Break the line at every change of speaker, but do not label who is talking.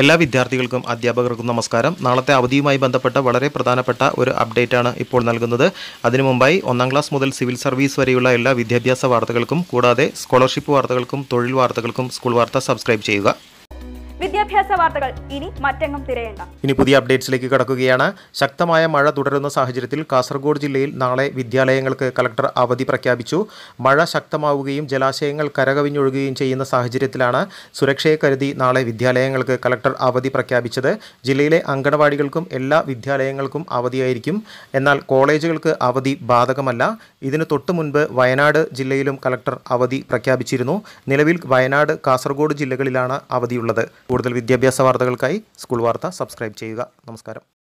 എല്ലാ വിദ്യാർത്ഥികൾക്കും അധ്യാപകർക്കും നമസ്കാരം നാളത്തെ അവധിയുമായി ബന്ധപ്പെട്ട വളരെ പ്രധാനപ്പെട്ട ഒരു അപ്ഡേറ്റ് ആണ് ഇപ്പോൾ നൽകുന്നത് അതിനു മുമ്പായി ഒന്നാം ക്ലാസ് മുതൽ സിവിൽ സർവീസ് വരെയുള്ള എല്ലാ വിദ്യാഭ്യാസ വാർത്തകൾക്കും കൂടാതെ സ്കോളർഷിപ്പ് വാർത്തകൾക്കും തൊഴിൽ വാർത്തകൾക്കും സ്കൂൾ വാർത്ത സബ്സ്ക്രൈബ് ചെയ്യുക
വിദ്യാഭ്യാസ വാർത്തകൾ ഇനി മറ്റെങ്ങും തിരയേണ്ട
ഇനി പുതിയ അപ്ഡേറ്റ്സിലേക്ക് കടക്കുകയാണ് ശക്തമായ മഴ തുടരുന്ന സാഹചര്യത്തിൽ കാസർഗോഡ് ജില്ലയിൽ നാളെ വിദ്യാലയങ്ങൾക്ക് കലക്ടർ അവധി പ്രഖ്യാപിച്ചു മഴ ശക്തമാവുകയും ജലാശയങ്ങൾ കരകവിഞ്ഞൊഴുകുകയും ചെയ്യുന്ന സാഹചര്യത്തിലാണ് സുരക്ഷയെ കരുതി നാളെ വിദ്യാലയങ്ങൾക്ക് കലക്ടർ അവധി പ്രഖ്യാപിച്ചത് ജില്ലയിലെ അങ്കണവാടികൾക്കും എല്ലാ വിദ്യാലയങ്ങൾക്കും അവധിയായിരിക്കും എന്നാൽ കോളേജുകൾക്ക് അവധി ബാധകമല്ല ഇതിനു തൊട്ടു മുൻപ് വയനാട് ജില്ലയിലും കലക്ടർ അവധി പ്രഖ്യാപിച്ചിരുന്നു നിലവിൽ വയനാട് കാസർഗോഡ് ജില്ലകളിലാണ് അവധിയുള്ളത് കൂടുതൽ വിദ്യാഭ്യാസ വാർത്തകൾക്കായി സ്കൂൾ വാർത്ത സബ്സ്ക്രൈബ് ചെയ്യുക നമസ്കാരം